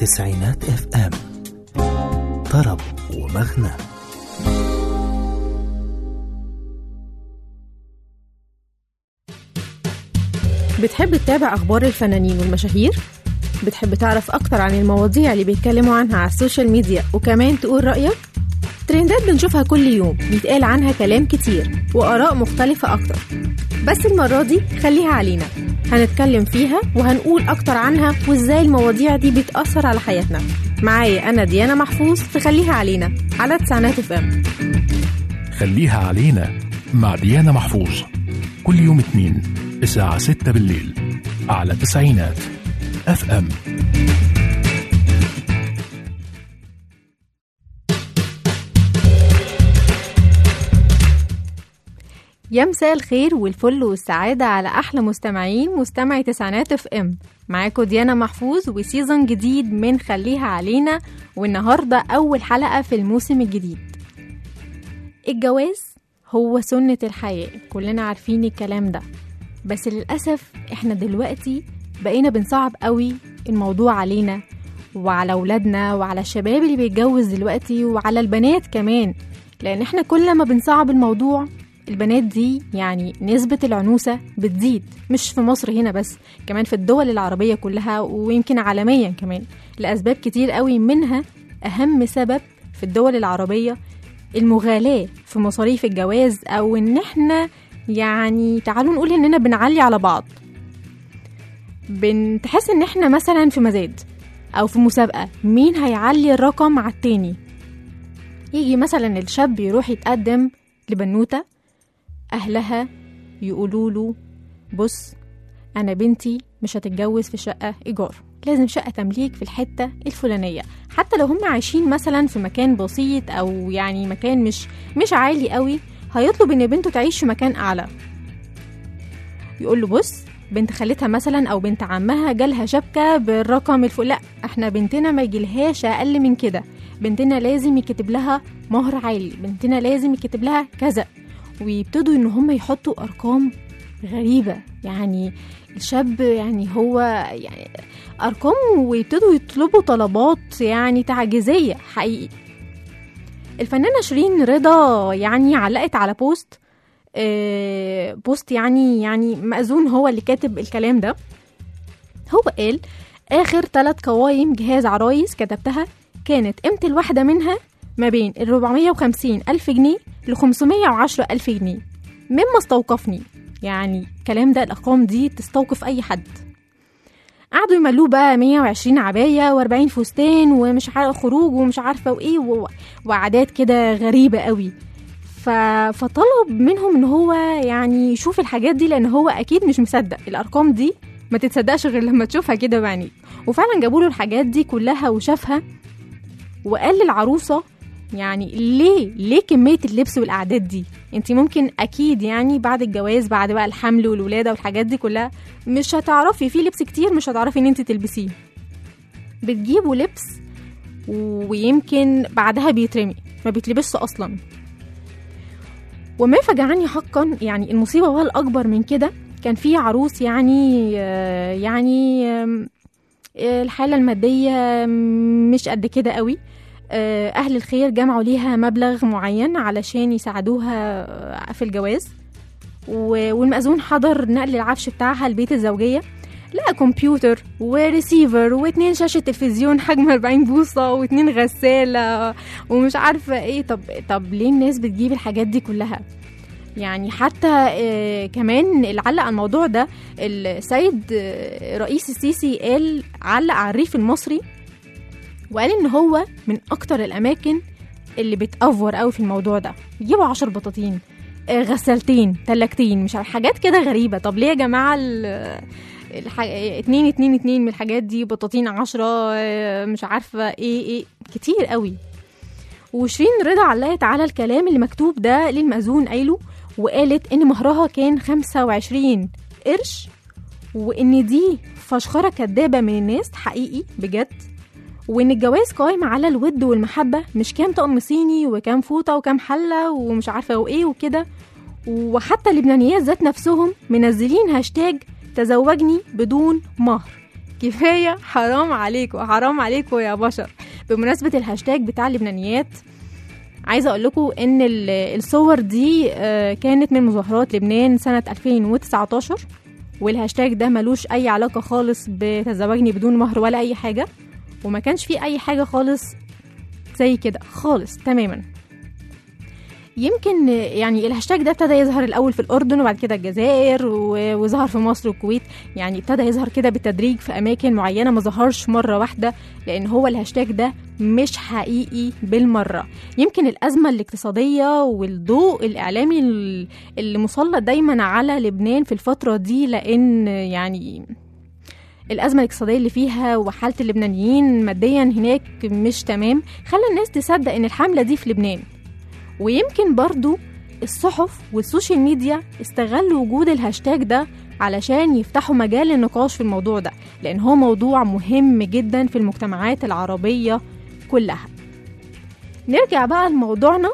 تسعينات اف ام طرب ومغنى بتحب تتابع أخبار الفنانين والمشاهير؟ بتحب تعرف أكتر عن المواضيع اللي بيتكلموا عنها على السوشيال ميديا وكمان تقول رأيك؟ ترندات بنشوفها كل يوم بيتقال عنها كلام كتير وآراء مختلفة أكتر بس المرة دي خليها علينا هنتكلم فيها وهنقول أكتر عنها وإزاي المواضيع دي بتأثر على حياتنا معايا أنا ديانا محفوظ في خليها علينا على تسعينات اف ام خليها علينا مع ديانا محفوظ كل يوم اثنين الساعة 6 بالليل على تسعينات اف ام يا مساء الخير والفل والسعادة على أحلى مستمعين مستمعي تسعينات اف ام معاكم ديانا محفوظ وسيزون جديد من خليها علينا والنهاردة أول حلقة في الموسم الجديد الجواز هو سنة الحياة كلنا عارفين الكلام ده بس للأسف احنا دلوقتي بقينا بنصعب قوي الموضوع علينا وعلى أولادنا وعلى الشباب اللي بيتجوز دلوقتي وعلى البنات كمان لأن احنا كل ما بنصعب الموضوع البنات دي يعني نسبة العنوسة بتزيد مش في مصر هنا بس كمان في الدول العربية كلها ويمكن عالميا كمان لأسباب كتير قوي منها أهم سبب في الدول العربية المغالاة في مصاريف الجواز أو إن إحنا يعني تعالوا نقول إننا بنعلي على بعض بنتحس إن إحنا مثلا في مزاد أو في مسابقة مين هيعلي الرقم على التاني يجي مثلا الشاب يروح يتقدم لبنوتة أهلها يقولوا له بص أنا بنتي مش هتتجوز في شقة إيجار لازم شقة تمليك في الحتة الفلانية حتى لو هم عايشين مثلا في مكان بسيط أو يعني مكان مش مش عالي قوي هيطلب إن بنته تعيش في مكان أعلى يقول له بص بنت خالتها مثلا أو بنت عمها جالها شبكة بالرقم الفوق لا احنا بنتنا ما يجيلهاش أقل من كده بنتنا لازم يكتب لها مهر عالي بنتنا لازم يكتب لها كذا ويبتدوا ان هم يحطوا ارقام غريبه يعني الشاب يعني هو يعني ارقام ويبتدوا يطلبوا طلبات يعني تعجيزيه حقيقي الفنانه شيرين رضا يعني علقت على بوست آه بوست يعني يعني مأذون هو اللي كاتب الكلام ده هو قال اخر ثلاث قوايم جهاز عرايس كتبتها كانت قيمه الواحده منها ما بين ال 450 ألف جنيه ل 510 ألف جنيه مما استوقفني يعني الكلام ده الأرقام دي تستوقف أي حد قعدوا يملوه بقى 120 عباية و40 فستان ومش عارفة خروج ومش عارفة وإيه و... وعادات كده غريبة قوي ف... فطلب منهم إن هو يعني يشوف الحاجات دي لأن هو أكيد مش مصدق الأرقام دي ما تتصدقش غير لما تشوفها كده بعينيك وفعلا جابوا له الحاجات دي كلها وشافها وقال للعروسة يعني ليه ليه كميه اللبس والاعداد دي انت ممكن اكيد يعني بعد الجواز بعد بقى الحمل والولاده والحاجات دي كلها مش هتعرفي في لبس كتير مش هتعرفي ان انت تلبسيه بتجيبوا لبس ويمكن بعدها بيترمي ما بيتلبسش اصلا وما فجعني حقا يعني المصيبه بقى الاكبر من كده كان في عروس يعني يعني الحاله الماديه مش قد كده قوي أهل الخير جمعوا ليها مبلغ معين علشان يساعدوها في الجواز والمأذون حضر نقل العفش بتاعها البيت الزوجية لقى كمبيوتر وريسيفر واتنين شاشة تلفزيون حجم 40 بوصة واتنين غسالة ومش عارفة ايه طب طب ليه الناس بتجيب الحاجات دي كلها يعني حتى آه كمان اللي علق على الموضوع ده السيد آه رئيس السيسي قال علق على الريف المصري وقال ان هو من اكتر الاماكن اللي بتأفور قوي في الموضوع ده يجيبوا عشر بطاطين آه غسالتين تلاجتين مش عارف حاجات كده غريبة طب ليه يا جماعة الح... اتنين اتنين اتنين من الحاجات دي بطاطين عشرة مش عارفة ايه ايه كتير قوي وشيرين رضا علقت على الكلام اللي مكتوب ده للمأذون قايله وقالت ان مهرها كان خمسة وعشرين قرش وان دي فشخرة كدابة من الناس حقيقي بجد وان الجواز قايم على الود والمحبه مش كام طقم صيني وكام فوطه وكام حله ومش عارفه وايه وكده وحتى اللبنانيات ذات نفسهم منزلين هاشتاج تزوجني بدون مهر كفايه حرام عليكم حرام عليكم يا بشر بمناسبه الهاشتاج بتاع اللبنانيات عايزه اقول لكم ان ال- الصور دي آه، كانت من مظاهرات لبنان سنه 2019 والهاشتاج ده ملوش اي علاقه خالص بتزوجني بدون مهر ولا اي حاجه وما كانش فيه اي حاجه خالص زي كده خالص تماما يمكن يعني الهاشتاج ده ابتدى يظهر الاول في الاردن وبعد كده الجزائر و- وظهر في مصر والكويت يعني ابتدى يظهر كده بالتدريج في اماكن معينه ما ظهرش مره واحده لان هو الهاشتاج ده مش حقيقي بالمره يمكن الازمه الاقتصاديه والضوء الاعلامي ال- اللي مسلط دايما على لبنان في الفتره دي لان يعني الأزمة الاقتصادية اللي فيها وحالة اللبنانيين ماديا هناك مش تمام خلى الناس تصدق إن الحملة دي في لبنان ويمكن برضو الصحف والسوشيال ميديا استغلوا وجود الهاشتاج ده علشان يفتحوا مجال للنقاش في الموضوع ده لأن هو موضوع مهم جدا في المجتمعات العربية كلها نرجع بقى لموضوعنا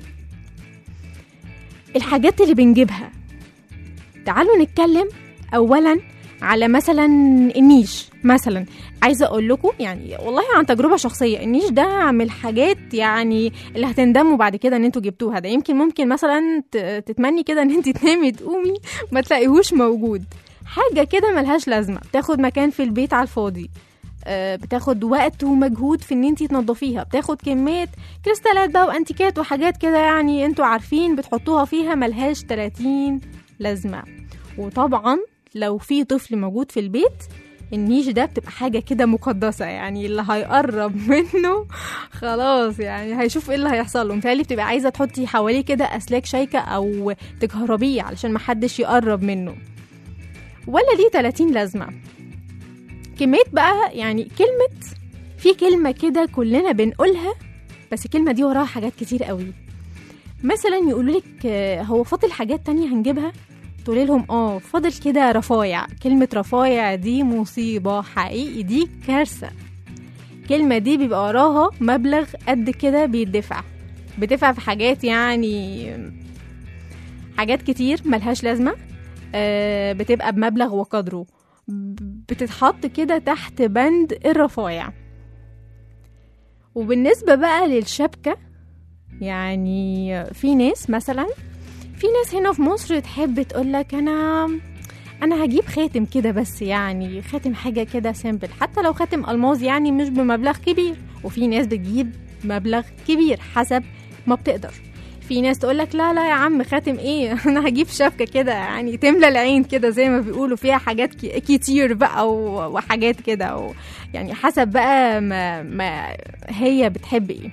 الحاجات اللي بنجيبها تعالوا نتكلم أولا على مثلا النيش مثلا عايزه اقول لكم يعني والله عن تجربه شخصيه النيش ده من الحاجات يعني اللي هتندموا بعد كده ان انتوا جبتوها ده يمكن ممكن مثلا ت- تتمني كده ان انت تنامي تقومي ما تلاقيهوش موجود حاجه كده ملهاش لازمه بتاخد مكان في البيت على الفاضي آه، بتاخد وقت ومجهود في ان انت تنظفيها بتاخد كميه كريستالات بقى وانتيكات وحاجات كده يعني انتوا عارفين بتحطوها فيها ملهاش 30 لازمه وطبعا لو في طفل موجود في البيت النيش ده بتبقى حاجة كده مقدسة يعني اللي هيقرب منه خلاص يعني هيشوف ايه اللي هيحصل له متهيألي بتبقى عايزة تحطي حواليه كده أسلاك شايكة أو تكهربيه علشان محدش يقرب منه ولا ليه 30 لازمة كمية بقى يعني كلمة في كلمة كده كلنا بنقولها بس الكلمة دي وراها حاجات كتير قوي مثلا يقولولك آه، هو فاضل حاجات تانية هنجيبها تقولي لهم اه فاضل كده رفايع كلمة رفايع دي مصيبة حقيقي دي كارثة الكلمة دي بيبقى وراها مبلغ قد كده بيدفع بتدفع في حاجات يعني حاجات كتير ملهاش لازمة آه، بتبقى بمبلغ وقدره ب- بتتحط كده تحت بند الرفايع وبالنسبة بقى للشبكة يعني في ناس مثلا في ناس هنا في مصر تحب تقولك انا انا هجيب خاتم كده بس يعني خاتم حاجه كده سيمبل حتى لو خاتم الماظ يعني مش بمبلغ كبير وفي ناس بتجيب مبلغ كبير حسب ما بتقدر في ناس تقولك لا لا يا عم خاتم ايه انا هجيب شبكه كده يعني تملى العين كده زي ما بيقولوا فيها حاجات ك- كتير بقى و- وحاجات كده و يعني حسب بقى ما, ما هي بتحب ايه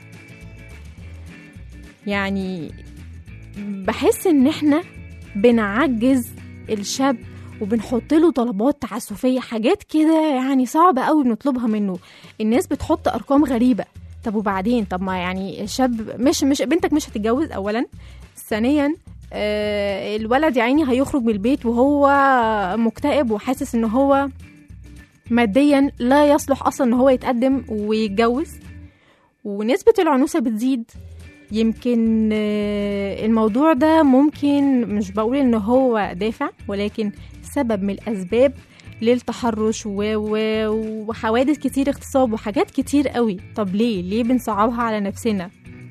يعني بحس ان احنا بنعجز الشاب وبنحط له طلبات تعسفيه حاجات كده يعني صعبه قوي بنطلبها منه الناس بتحط ارقام غريبه طب وبعدين طب ما يعني الشاب مش مش بنتك مش هتتجوز اولا ثانيا آه الولد يا عيني هيخرج من البيت وهو مكتئب وحاسس ان هو ماديا لا يصلح اصلا ان هو يتقدم ويتجوز ونسبه العنوسه بتزيد يمكن آه، الموضوع ده ممكن مش بقول ان هو دافع ولكن سبب من الاسباب للتحرش و... و... وحوادث كتير اغتصاب وحاجات كتير قوي طب ليه ليه بنصعبها على نفسنا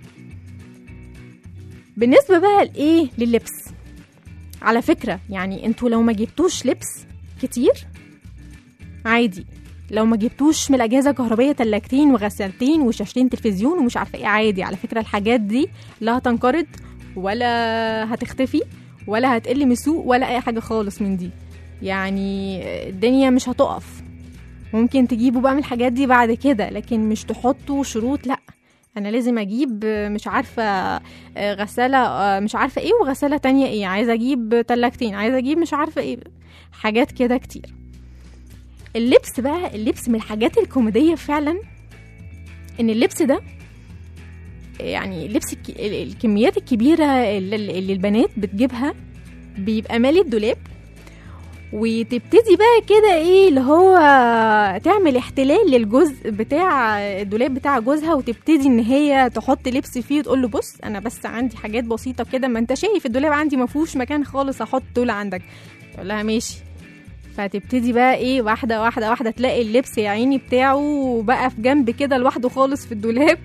بالنسبة بقى لإيه لللبس على فكرة يعني انتوا لو ما جبتوش لبس كتير عادي لو ما جبتوش من الأجهزة الكهربائية تلاجتين وغسالتين وشاشتين تلفزيون ومش عارفة ايه عادي على فكرة الحاجات دي لا هتنقرض ولا هتختفي ولا هتقل من السوق ولا أي حاجة خالص من دي يعني الدنيا مش هتقف ممكن تجيبوا بقى من الحاجات دي بعد كده لكن مش تحطوا شروط لا انا لازم اجيب مش عارفه غساله مش عارفه ايه وغساله تانية ايه عايزه اجيب تلاجتين عايزه اجيب مش عارفه ايه حاجات كده كتير اللبس بقى اللبس من الحاجات الكوميديه فعلا ان اللبس ده يعني لبس الك- الكميات الكبيره اللي اللي البنات بتجيبها بيبقى مالي الدولاب وتبتدي بقى كده ايه اللي هو تعمل احتلال للجزء بتاع الدولاب بتاع جوزها وتبتدي ان هي تحط لبس فيه وتقول له بص انا بس عندي حاجات بسيطه كده ما انت شايف الدولاب عندي ما فيهوش مكان خالص احط دول عندك تقول لها ماشي فتبتدي بقى ايه واحدة واحدة واحدة تلاقي اللبس يا عيني بتاعه بقى في جنب كده لوحده خالص في الدولاب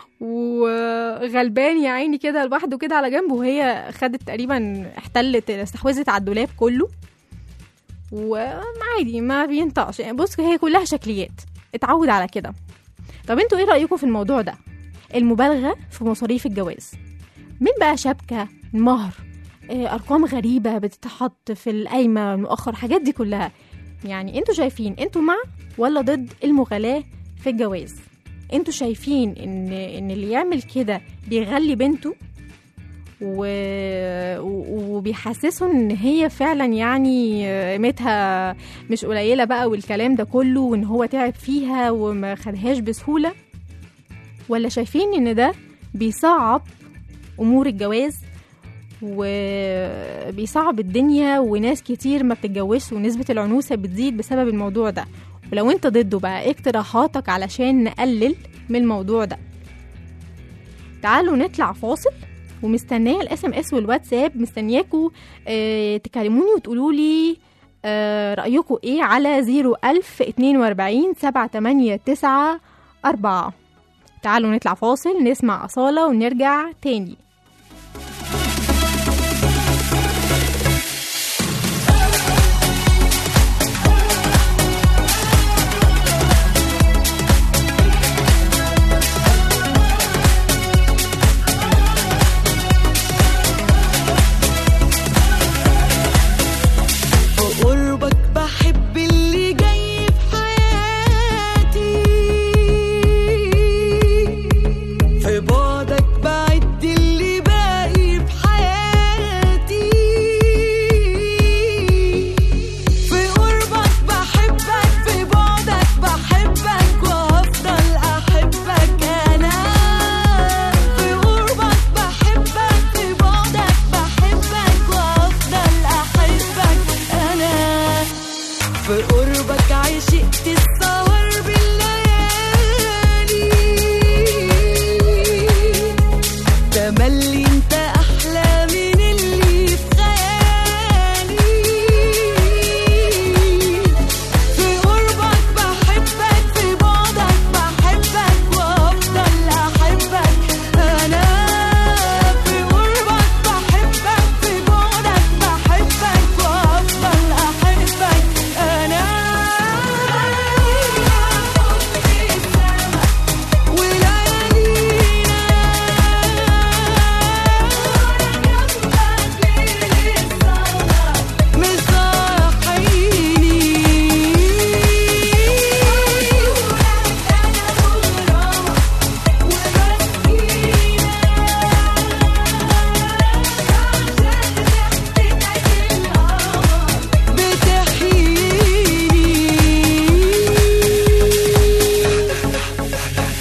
وغلبان يا عيني كده لوحده كده على جنب وهي خدت تقريبا احتلت استحوذت على الدولاب كله وعادي ما بينطقش يعني بص هي كلها شكليات اتعود على كده طب انتوا ايه رأيكم في الموضوع ده المبالغة في مصاريف الجواز من بقى شبكة مهر آه، ارقام غريبة بتتحط في القايمة المؤخر حاجات دي كلها يعني انتوا شايفين انتوا مع ولا ضد المغالاة في الجواز انتوا شايفين ان ان اللي يعمل كده بيغلي بنته و... و- وبيحسسوا ان هي فعلا يعني قيمتها مش قليله بقى والكلام ده كله وان هو تعب فيها وما خدهاش بسهوله ولا شايفين ان ده بيصعب امور الجواز وبيصعب الدنيا وناس كتير ما بتتجوزش ونسبه العنوسه بتزيد بسبب الموضوع ده ولو انت ضده بقى إيه اقتراحاتك علشان نقلل من الموضوع ده تعالوا نطلع فاصل ومستنيه الاس ام اس والواتساب مستنياكوا آه تكلموني وتقولوا لي آه رايكم ايه على 01000 42 789 4 تعالوا نطلع فاصل نسمع أصالة ونرجع تاني في قربك بحب اللي جاي في حياتي في بعدك بعد اللي باقي في حياتي في قربك بحبك في بعدك بحبك وهفضل احبك انا في قربك بحبك في بعدك بحبك وهفضل احبك انا في قربك عشقت السهر بالليالي تملي انت احلى من اللي في خيالي في قربك بحبك في بعدك بحبك وافضل احبك انا في قربك بحبك في بعدك بحبك وافضل احبك انا بتحييني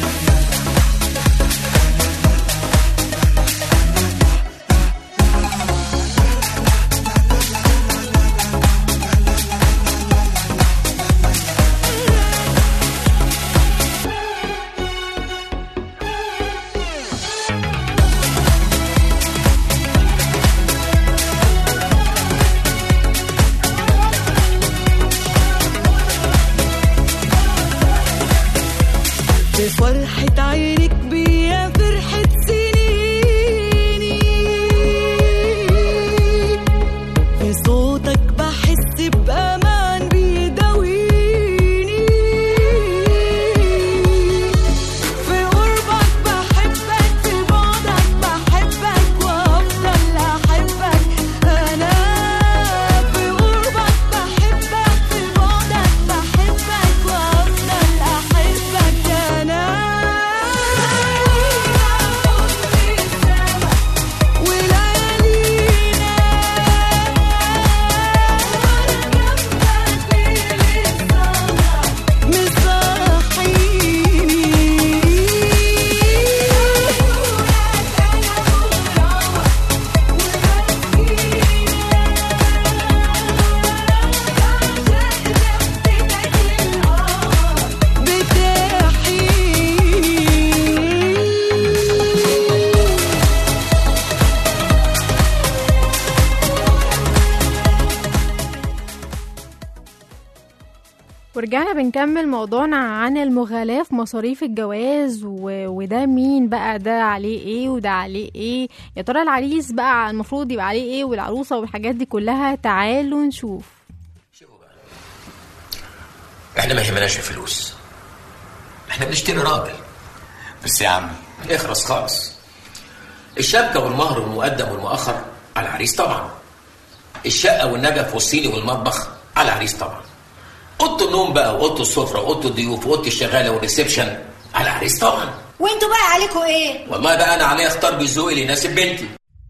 بفرحة عينك بيا فرحة سنيني في صوتك بحس بأمان بيداويني في قربك بحبك في بعدك بحبك وأفضل أحبك أنا في قربك بحبك في بعدك بحبك وأفضل أحبك أنا ورجعنا بنكمل موضوعنا عن المغالاة في مصاريف الجواز و... وده مين بقى ده عليه ايه وده عليه ايه يا ترى العريس بقى المفروض يبقى عليه ايه والعروسة والحاجات دي كلها تعالوا نشوف احنا ما يهمناش الفلوس احنا بنشتري راجل بس يا عم اخرس خالص الشبكة والمهر والمقدم والمؤخر على العريس طبعا الشقة والنجف والصيني والمطبخ على العريس طبعا اوضه النوم بقى واوضه السفرة واوضه الضيوف واوضه الشغالة والريسبشن على العريس طبعا وانتوا بقى عليكم ايه والله بقى انا عليا اختار بالذوق اللي يناسب بنتي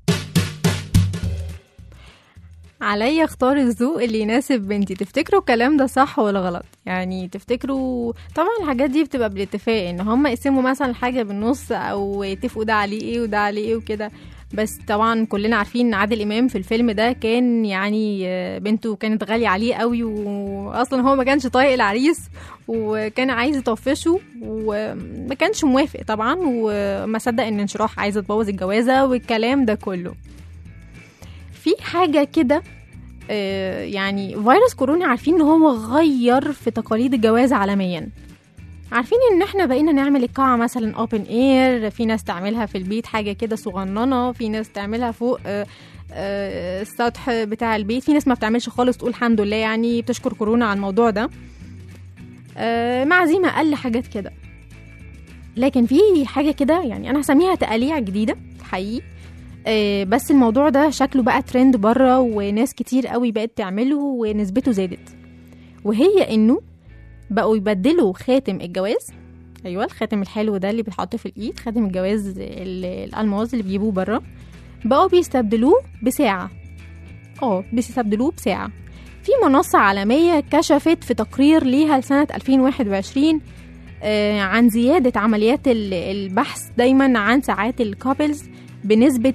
عليا اختار الذوق اللي يناسب بنتي تفتكروا الكلام ده صح ولا غلط يعني تفتكروا طبعا الحاجات دي بتبقى بالاتفاق ان هم يقسموا مثلا حاجه بالنص او يتفقوا ده عليه ايه وده عليه ايه وكده بس طبعا كلنا عارفين ان عادل امام في الفيلم ده كان يعني آه، بنته كانت غاليه عليه قوي واصلا هو ما كانش طايق العريس وكان عايز يطفشه وما كانش موافق طبعا وما صدق ان انشراح عايزه تبوظ الجوازه والكلام ده كله في حاجه كده آه، يعني فيروس كورونا عارفين ان هو غير في تقاليد الجواز عالميا عارفين ان احنا بقينا نعمل القاعة مثلا اوبن اير في ناس تعملها في البيت حاجة كده صغننة في ناس تعملها فوق آه، آه، السطح بتاع البيت في ناس ما بتعملش خالص تقول الحمد لله يعني بتشكر كورونا على الموضوع ده آه، معزيمة اقل حاجات كده لكن في حاجة كده يعني انا هسميها تقاليع جديدة حقيقي آه، بس الموضوع ده شكله بقى ترند بره وناس كتير قوي بقت تعمله ونسبته زادت وهي انه بقوا يبدلوا خاتم الجواز ايوه الخاتم الحلو ده اللي بيتحط في الايد خاتم الجواز ال- الالماظ اللي بيجيبوه بره بقوا بيستبدلوه بساعه اه بيستبدلوه بساعه في منصة عالمية كشفت في تقرير ليها لسنة 2021 آه، عن زيادة عمليات ال- البحث دايما عن ساعات الكابلز بنسبة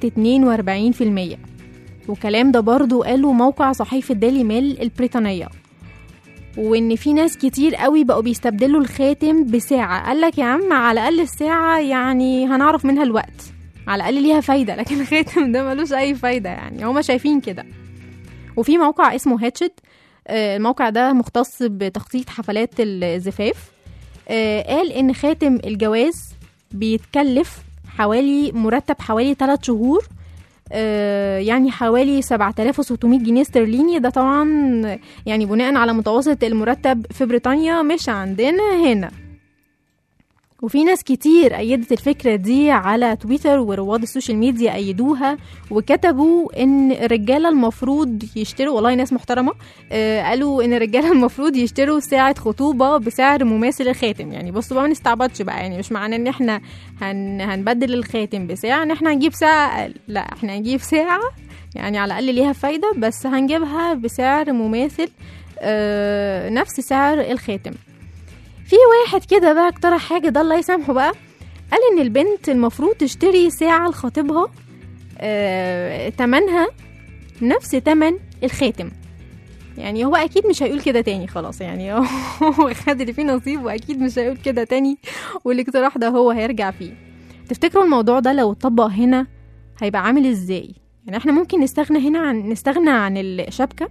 42% وكلام ده برضو قاله موقع صحيفة ديلي ميل البريطانية وان في ناس كتير قوي بقوا بيستبدلوا الخاتم بساعة قالك يا عم على الاقل الساعة يعني هنعرف منها الوقت على الاقل ليها فايدة لكن الخاتم ده ملوش اي فايدة يعني هما شايفين كده وفي موقع اسمه هاتشت آه، الموقع ده مختص بتخطيط حفلات الزفاف آه، قال ان خاتم الجواز بيتكلف حوالي مرتب حوالي 3 شهور آه، يعني حوالي 7600 جنيه استرليني ده طبعا يعني بناء على متوسط المرتب في بريطانيا مش عندنا هنا وفي ناس كتير أيدت الفكرة دي على تويتر ورواد السوشيال ميديا أيدوها وكتبوا إن الرجالة المفروض يشتروا والله ناس محترمة آه قالوا إن الرجالة المفروض يشتروا ساعة خطوبة بسعر مماثل الخاتم يعني بصوا بقى ما نستعبطش بقى يعني مش معناه إن إحنا هن هنبدل الخاتم بساعة إن إحنا هنجيب ساعة أقل لا إحنا هنجيب ساعة يعني على الأقل ليها فايدة بس هنجيبها بسعر مماثل آه نفس سعر الخاتم في واحد كده بقى اقترح حاجة ده الله يسامحه بقى قال ان البنت المفروض تشتري ساعة لخطيبها آه، تمنها نفس تمن الخاتم يعني هو اكيد مش هيقول كده تاني خلاص يعني هو خد اللي فيه نصيب واكيد مش هيقول كده تاني والاقتراح ده هو هيرجع فيه تفتكروا الموضوع ده لو اتطبق هنا هيبقى عامل ازاي يعني احنا ممكن نستغنى هنا عن نستغنى عن الشبكة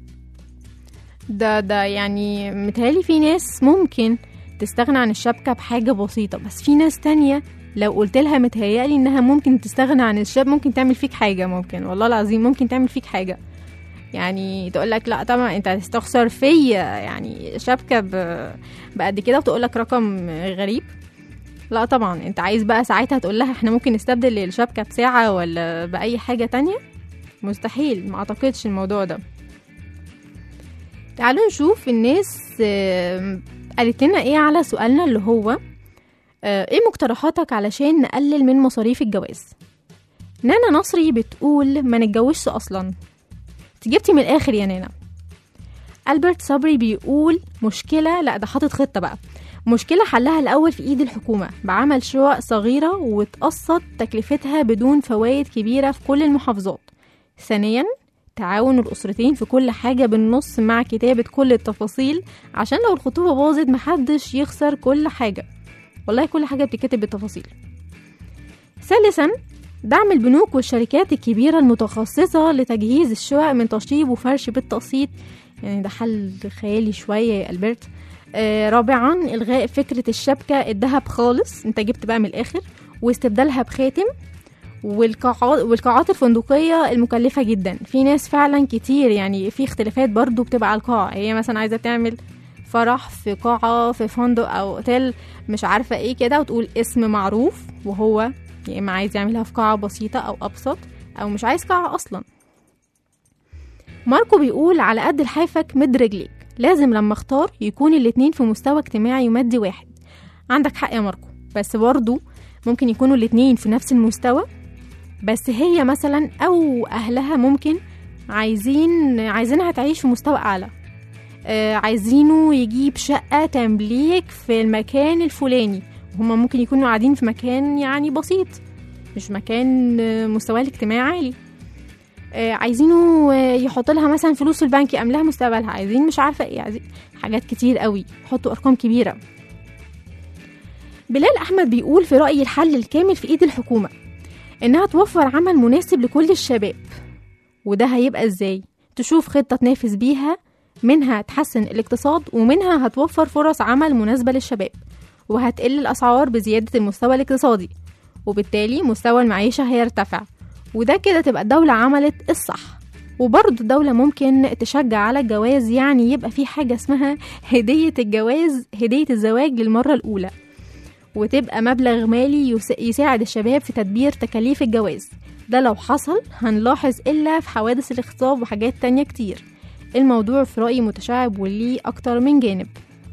ده ده يعني متهيألي في ناس ممكن تستغنى عن الشبكة بحاجة بسيطة بس في ناس تانية لو قلت لها متهيألي انها ممكن تستغنى عن الشاب ممكن تعمل فيك حاجة ممكن والله العظيم ممكن تعمل فيك حاجة يعني تقول لك لا طبعا انت هتستخسر فيا يعني شبكة ب- بقد كده وتقول لك رقم غريب لا طبعا انت عايز بقى ساعتها تقول لها احنا ممكن نستبدل الشبكة بساعة ولا بأي حاجة تانية مستحيل ما اعتقدش الموضوع ده تعالوا نشوف الناس آم، قالت لنا ايه على سؤالنا اللي هو آه، ايه مقترحاتك علشان نقلل من مصاريف الجواز نانا نصري بتقول ما نتجوزش اصلا انت جبتي من الاخر يا نانا البرت صبري بيقول مشكله لا ده حاطط خطه بقى مشكلة حلها الأول في إيد الحكومة بعمل شقق صغيرة وتقسط تكلفتها بدون فوائد كبيرة في كل المحافظات ثانيا تعاون الأسرتين في كل حاجة بالنص مع كتابة كل التفاصيل عشان لو الخطوبة باظت محدش يخسر كل حاجة والله كل حاجة بتتكتب بالتفاصيل ثالثا دعم البنوك والشركات الكبيرة المتخصصة لتجهيز الشقق من تشطيب وفرش بالتقسيط يعني ده حل خيالي شوية يا ألبرت آه رابعا الغاء فكره الشبكه الذهب خالص انت جبت بقى من الاخر واستبدالها بخاتم والقاعات والقاعات الفندقيه المكلفه جدا في ناس فعلا كتير يعني في اختلافات برضو بتبقى على القاعه هي مثلا عايزه تعمل فرح في قاعه في فندق او اوتيل مش عارفه ايه كده وتقول اسم معروف وهو يا اما عايز يعملها في قاعه بسيطه او ابسط او مش عايز قاعه اصلا ماركو بيقول على قد لحافك مد رجليك لازم لما اختار يكون الاتنين في مستوى اجتماعي مادي واحد عندك حق يا ماركو بس برضو ممكن يكونوا الاتنين في نفس المستوى بس هي مثلا او اهلها ممكن عايزين عايزينها تعيش في مستوى اعلى آه عايزينه يجيب شقة تمليك في المكان الفلاني هما ممكن يكونوا قاعدين في مكان يعني بسيط مش مكان آه، مستواه الاجتماعي عالي آه، عايزينه آه، يحط لها مثلا فلوس في البنك يأمن لها مستقبلها عايزين مش عارفه ايه عايزين حاجات كتير قوي يحطوا ارقام كبيره بلال احمد بيقول في رايي الحل الكامل في ايد الحكومه انها توفر عمل مناسب لكل الشباب وده هيبقى ازاي تشوف خطه تنافس بيها منها تحسن الاقتصاد ومنها هتوفر فرص عمل مناسبه للشباب وهتقل الاسعار بزياده المستوى الاقتصادي وبالتالي مستوى المعيشه هيرتفع وده كده تبقى الدولة عملت الصح وبرضه الدولة ممكن تشجع على الجواز يعني يبقى في حاجة اسمها هدية الجواز هدية الزواج للمرة الأولى وتبقى مبلغ مالي يس- يساعد الشباب في تدبير تكاليف الجواز ده لو حصل هنلاحظ إلا في حوادث الاغتصاب وحاجات تانية كتير الموضوع في رأيي متشعب وليه أكتر من جانب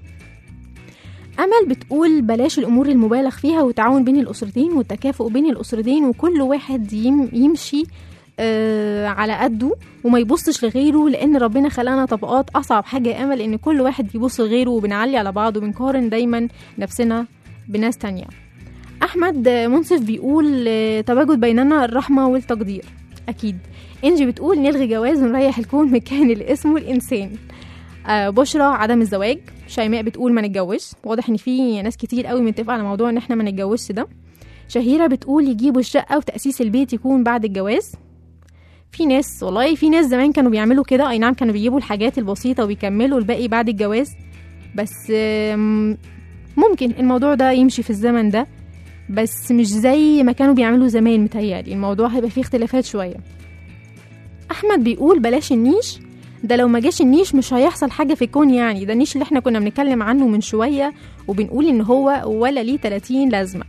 أمل بتقول بلاش الأمور المبالغ فيها والتعاون بين الأسرتين والتكافؤ بين الأسرتين وكل واحد يم يمشي آه على قده وما يبصش لغيره لأن ربنا خلقنا طبقات أصعب حاجة يا أمل إن كل واحد بيبص لغيره وبنعلي على بعض وبنقارن دايما نفسنا بناس تانية أحمد منصف بيقول آه، تواجد بيننا الرحمة والتقدير أكيد إنجي بتقول نلغي جواز ونريح الكون مكان اللي اسمه الإنسان آه، بشرى عدم الزواج شيماء بتقول ما نتجوزش واضح ان في ناس كتير قوي متفقه على موضوع ان احنا ما نتجوزش ده شهيره بتقول يجيبوا الشقه وتاسيس البيت يكون بعد الجواز في ناس والله في ناس زمان كانوا بيعملوا كده اي نعم كانوا بيجيبوا الحاجات البسيطه وبيكملوا الباقي بعد الجواز بس آم، ممكن الموضوع ده يمشي في الزمن ده بس مش زي ما كانوا بيعملوا زمان متهيألي الموضوع هيبقى فيه اختلافات شويه احمد بيقول بلاش النيش ده لو ما جاش النيش مش هيحصل حاجه في الكون يعني ده النيش اللي احنا كنا بنتكلم عنه من شويه وبنقول ان هو ولا ليه 30 لازمه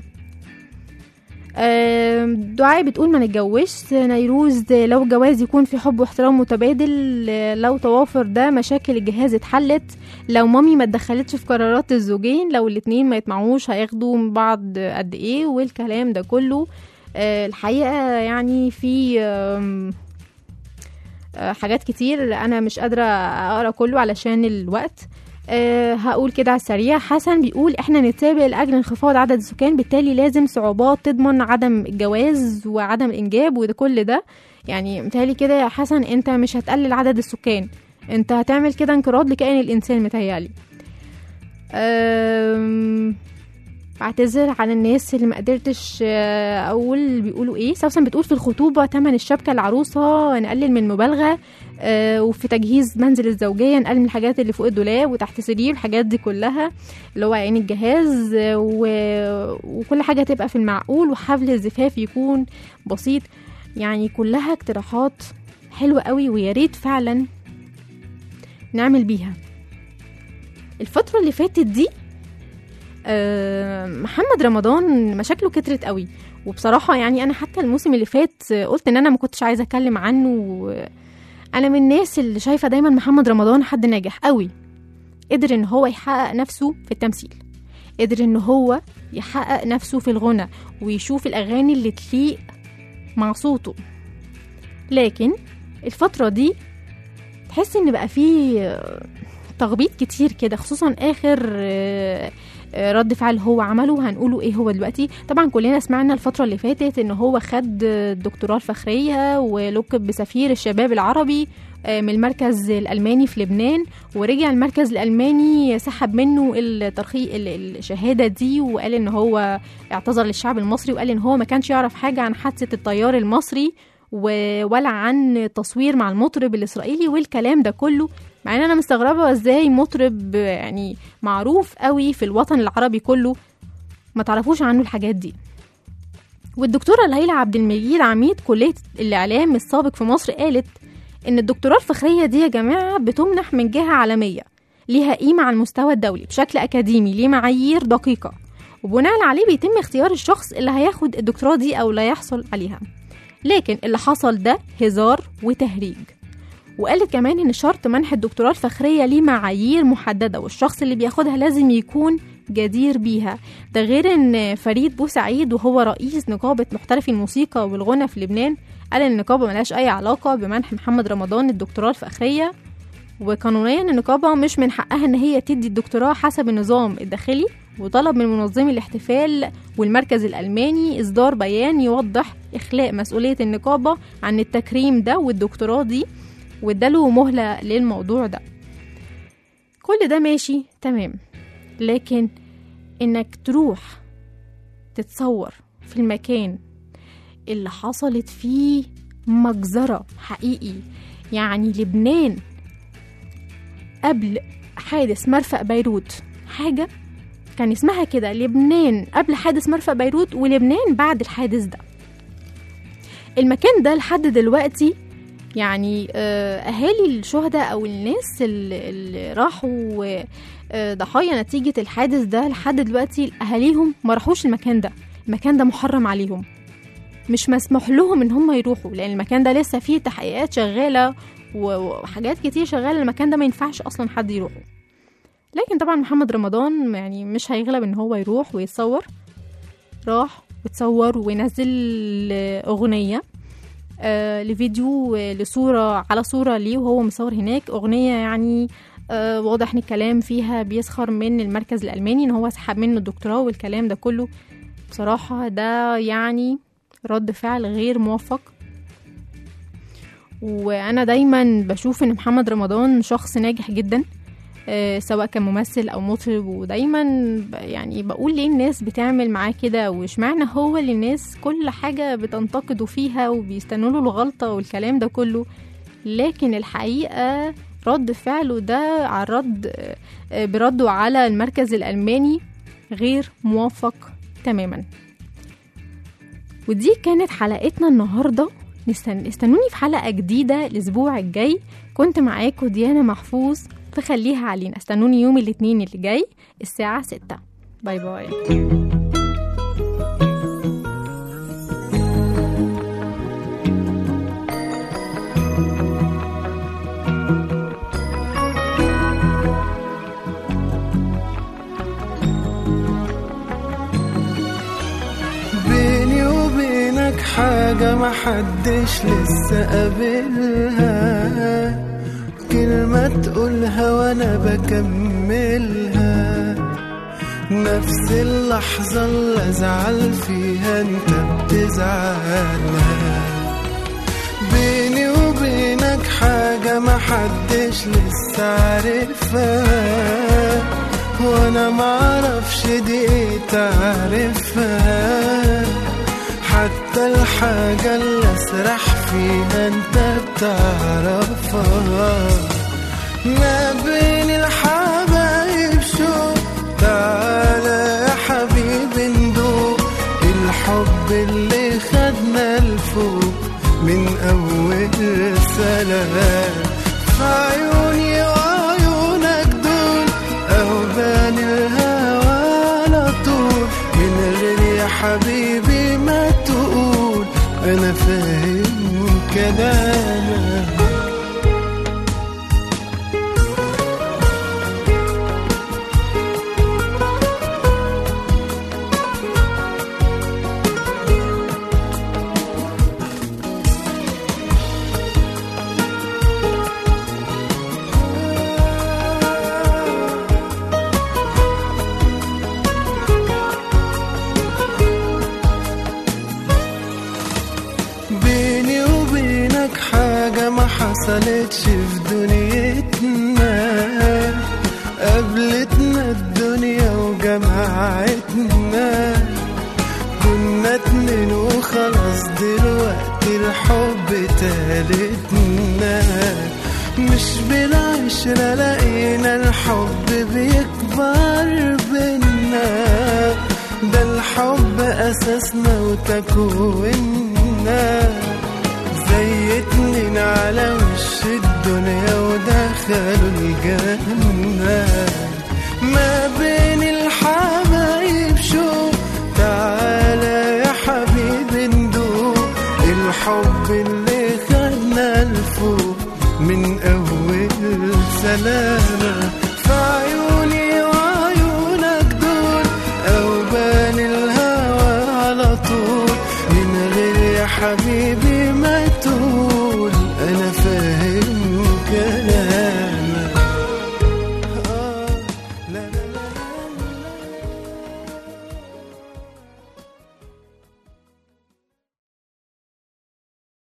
آم، دعاء بتقول ما نتجوزش نيروز لو الجواز يكون في حب واحترام متبادل آه، لو توافر ده مشاكل الجهاز اتحلت لو مامي ما اتدخلتش في قرارات الزوجين لو الاتنين ما يطمعوش هياخدوا من بعض قد ايه والكلام ده كله آه، الحقيقه يعني في آم، آه، حاجات كتير انا مش قادره اقرا كله علشان الوقت أه هقول كده على السريع حسن بيقول احنا نتسابق لاجل انخفاض عدد السكان بالتالي لازم صعوبات تضمن عدم الجواز وعدم الانجاب وده كل ده يعني متهيألي كده يا حسن انت مش هتقلل عدد السكان انت هتعمل كده انقراض لكائن الانسان متهيألي أم، بعتذر على الناس اللي ما قدرتش آه، اقول بيقولوا ايه سوسن بتقول في الخطوبه تمن الشبكه العروسه نقلل من مبالغه آه، وفي تجهيز منزل الزوجيه نقلل من الحاجات اللي فوق الدولاب وتحت سرير الحاجات دي كلها اللي هو عين الجهاز آه، و... وكل حاجه تبقى في المعقول وحفل الزفاف يكون بسيط يعني كلها اقتراحات حلوه قوي ويا ريت فعلا نعمل بيها الفتره اللي فاتت دي آه، محمد رمضان مشاكله كترت قوي وبصراحة يعني أنا حتى الموسم اللي فات آه، قلت إن أنا ما كنتش عايزة أتكلم عنه و- أنا من الناس اللي شايفة دايما محمد رمضان حد ناجح قوي قدر إن هو يحقق نفسه في التمثيل قدر إن هو يحقق نفسه في الغنى ويشوف الأغاني اللي تليق مع صوته لكن الفترة دي تحس إن بقى فيه آه، تخبيط كتير كده خصوصا آخر آه، آه، رد فعل هو عمله هنقوله ايه هو دلوقتي طبعا كلنا سمعنا الفترة اللي فاتت ان هو خد الدكتوراه الفخرية ولقب بسفير الشباب العربي آه، من المركز الألماني في لبنان ورجع المركز الألماني سحب منه الترخيص الشهادة دي وقال ان هو اعتذر للشعب المصري وقال ان هو ما كانش يعرف حاجة عن حادثة الطيار المصري و- ولا عن تصوير مع المطرب الإسرائيلي والكلام ده كله مع ان انا مستغربه ازاي مطرب يعني معروف قوي في الوطن العربي كله ما تعرفوش عنه الحاجات دي والدكتورة ليلى عبد المجيد عميد كلية الإعلام السابق في مصر قالت إن الدكتوراه الفخرية دي يا جماعة بتمنح من جهة عالمية ليها قيمة على المستوى الدولي بشكل أكاديمي ليه معايير دقيقة وبناء عليه بيتم اختيار الشخص اللي هياخد الدكتوراه دي أو لا يحصل عليها لكن اللي حصل ده هزار وتهريج وقالت كمان ان شرط منح الدكتوراه الفخريه ليه معايير محدده والشخص اللي بياخدها لازم يكون جدير بيها ده غير ان فريد بوسعيد وهو رئيس نقابه محترفي الموسيقى والغنى في لبنان قال ان النقابه ملهاش اي علاقه بمنح محمد رمضان الدكتوراه الفخريه وقانونيا النقابه مش من حقها ان هي تدي الدكتوراه حسب النظام الداخلي وطلب من منظمي الاحتفال والمركز الألماني إصدار بيان يوضح إخلاء مسؤولية النقابة عن التكريم ده والدكتوراه دي واداله مهلة للموضوع ده كل ده ماشي تمام لكن إنك تروح تتصور في المكان اللي حصلت فيه مجزرة حقيقي يعني لبنان قبل حادث مرفأ بيروت حاجة كان اسمها كده لبنان قبل حادث مرفأ بيروت ولبنان بعد الحادث ده المكان ده لحد دلوقتي يعني آه، أهالي الشهداء أو الناس اللي اللي راحوا آه، ضحايا نتيجة الحادث ده لحد دلوقتي أهاليهم ما راحوش المكان ده المكان ده محرم عليهم مش مسموح لهم ان هم يروحوا لان المكان ده لسه فيه تحقيقات شغاله و- وحاجات كتير شغاله المكان ده ما ينفعش اصلا حد يروحه لكن طبعا محمد رمضان يعني مش هيغلب ان هو يروح ويتصور راح وتصور ونزل اغنيه آه لفيديو آه، لصوره على صوره ليه وهو مصور هناك اغنيه يعني آه واضح ان الكلام فيها بيسخر من المركز الالماني ان هو سحب منه الدكتوراه والكلام ده كله بصراحه ده يعني رد فعل غير موفق وانا دايما بشوف ان محمد رمضان شخص ناجح جدا آه، سواء كان ممثل او مطرب ودايما ب- يعني بقول ليه الناس بتعمل معاه كده واشمعنى هو اللي الناس كل حاجه بتنتقده فيها وبيستنوا له الغلطه والكلام ده كله لكن الحقيقه رد فعله ده على الرد آه، آه، برده على المركز الالماني غير موفق تماما ودي كانت حلقتنا النهارده نستن... استنوني في حلقه جديده الاسبوع الجاي كنت معاكم ديانا محفوظ فخليها علينا استنوني يوم الاثنين اللي جاي الساعه 6 باي باي بيني وبينك حاجة محدش لسه قابلها كلمة تقولها وانا بكملها نفس اللحظة اللي ازعل فيها انت بتزعلها بيني وبينك حاجة محدش لسه عارفها وانا معرفش دي ايه تعرفها حتى الحاجة اللي اسرح فيها انت بتعرفها ما بين الحبايب شو تعالى يا حبيبي ندوق الحب اللي خدنا لفوق من أول سلام في عيوني وعيونك دول أوبان الهوى على طول من غير يا حبيبي ما تقول أنا فاهم كلامك بيني وبينك حاجة ما حصلتش في دنيتنا قابلتنا الدنيا وجمعتنا كنا اتنين وخلاص دلوقتي الحب تالتنا مش بالعشرة لقينا الحب بيكبر بينا ده الحب أساسنا وتكويننا زي اتنين على وش الدنيا ودخلوا الجنة ما بين الحبايب شو تعالى يا حبيبي ندوق الحب اللي خدنا لفوق من أول سلامة